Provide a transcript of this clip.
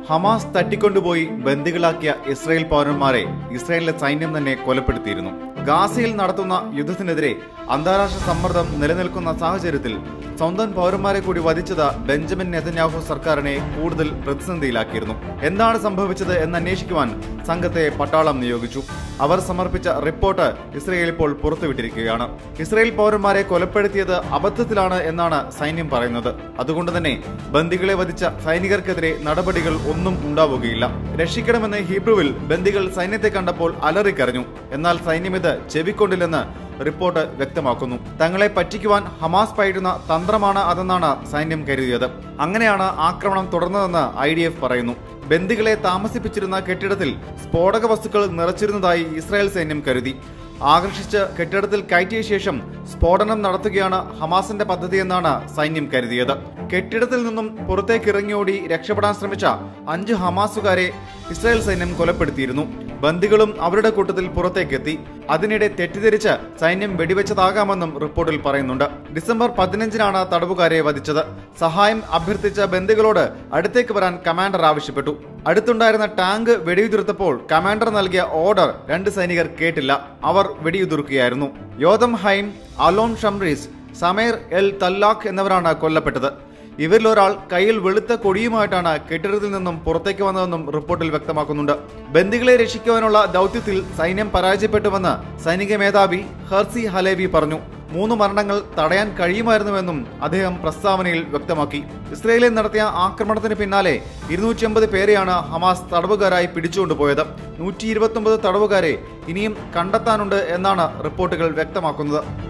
Hamas തട്ടിക്കൊണ്ടുപോയി ബന്ദികളാക്കിയ Israel പൗരന്മാരെ ഇസ്രായേലിലെ സൈന്യം തന്നെ കൊലപ്പെടുത്തിയിരുന്നു ഗാസയിൽ നടത്തുന്ന യുദ്ധത്തിനെതിരെ അന്താരാഷ്ട്ര സമ്മർദ്ദം നിലനിൽക്കുന്ന സാഹചര്യത്തിൽ സ്വന്തം പൗരന്മാരെ കൂടി വധിച്ചത് ബെഞ്ചമിൻ നെതന്യാഹു സർക്കാരിനെ കൂടുതൽ പ്രതിസന്ധിയിലാക്കിയിരുന്നു എന്താണ് സംഭവിച്ചത് എന്ന് അന്വേഷിക്കുവാൻ സംഘത്തെ പട്ടാളം നിയോഗിച്ചു അവർ സമർപ്പിച്ച റിപ്പോർട്ട് ഇസ്രയേൽ ഇപ്പോൾ പുറത്തുവിട്ടിരിക്കുകയാണ് ഇസ്രയേൽ പൗരന്മാരെ കൊലപ്പെടുത്തിയത് അബദ്ധത്തിലാണ് എന്നാണ് സൈന്യം പറയുന്നത് അതുകൊണ്ട് തന്നെ ബന്ദികളെ വധിച്ച സൈനികർക്കെതിരെ നടപടികൾ ഒന്നും ഉണ്ടാവുകയില്ല രക്ഷിക്കണമെന്ന് ഹീബ്രുവിൽ ബന്ദികൾ സൈന്യത്തെ കണ്ടപ്പോൾ അലറിക്കരഞ്ഞു എന്നാൽ സൈന്യം ഇത് ചെവിക്കൊണ്ടില്ലെന്ന് റിപ്പോർട്ട് വ്യക്തമാക്കുന്നു തങ്ങളെ പറ്റിക്കുവാൻ ഹമാസ് പയറ്റുന്ന തന്ത്രമാണ് അതെന്നാണ് സൈന്യം കരുതിയത് അങ്ങനെയാണ് ആക്രമണം തുടർന്നതെന്ന് ഐ പറയുന്നു ബന്ദികളെ താമസിപ്പിച്ചിരുന്ന കെട്ടിടത്തിൽ സ്ഫോടക വസ്തുക്കൾ നിറച്ചിരുന്നതായി ഇസ്രായേൽ സൈന്യം കരുതി ആകർഷിച്ച് കെട്ടിടത്തിൽ കയറ്റിയ ശേഷം സ്ഫോടനം നടത്തുകയാണ് ഹമാസിന്റെ പദ്ധതിയെന്നാണ് സൈന്യം കരുതിയത് കെട്ടിടത്തിൽ നിന്നും പുറത്തേക്ക് ഇറങ്ങിയോടി രക്ഷപ്പെടാൻ ശ്രമിച്ച അഞ്ച് ഹമാസുകാരെ ഇസ്രായേൽ സൈന്യം കൊലപ്പെടുത്തിയിരുന്നു ബന്ദികളും അവരുടെ കൂട്ടത്തിൽ പുറത്തേക്കെത്തി അതിനിടെ തെറ്റിദ്ധരിച്ച് സൈന്യം വെടിവെച്ചതാകാമെന്നും റിപ്പോർട്ടിൽ പറയുന്നുണ്ട് ഡിസംബർ പതിനഞ്ചിനാണ് തടവുകാരെ വധിച്ചത് സഹായം അഭ്യർത്ഥിച്ച ബന്ദികളോട് അടുത്തേക്ക് വരാൻ കമാൻഡർ ആവശ്യപ്പെട്ടു അടുത്തുണ്ടായിരുന്ന ടാങ്ക് വെടിയുതിർത്തപ്പോൾ കമാൻഡർ നൽകിയ ഓർഡർ രണ്ട് സൈനികർ കേട്ടില്ല അവർ വെടിയുതിർക്കുകയായിരുന്നു Yotam Haim Alon Shamriz Samer El Talalqa എന്നിവരാണ് കൊല്ലപ്പെട്ടത് ഇവരിൽ ഒരാൾ കയ്യിൽ വെളുത്ത കൊടിയുമായിട്ടാണ് കെട്ടിടത്തിൽ നിന്നും പുറത്തേക്ക് വന്നതെന്നും റിപ്പോർട്ടിൽ വ്യക്തമാക്കുന്നുണ്ട് ബന്ദികളെ രക്ഷിക്കുവാനുള്ള ദൗത്യത്തിൽ സൈന്യം പരാജയപ്പെട്ടുവെന്ന് സൈനിക മേധാവി ഹർസി ഹലേവി പറഞ്ഞു മൂന്ന് മരണങ്ങൾ തടയാൻ കഴിയുമായിരുന്നുവെന്നും അദ്ദേഹം പ്രസ്താവനയിൽ വ്യക്തമാക്കി ഇസ്രയേലിൽ നടത്തിയ ആക്രമണത്തിന് പിന്നാലെ ഇരുന്നൂറ്റി അമ്പത് പേരെയാണ് ഹമാസ് തടവുകാരായി പിടിച്ചുകൊണ്ടുപോയത് നൂറ്റി ഇരുപത്തി തടവുകാരെ ഇനിയും കണ്ടെത്താനുണ്ട് എന്നാണ് റിപ്പോർട്ടുകൾ വ്യക്തമാക്കുന്നത്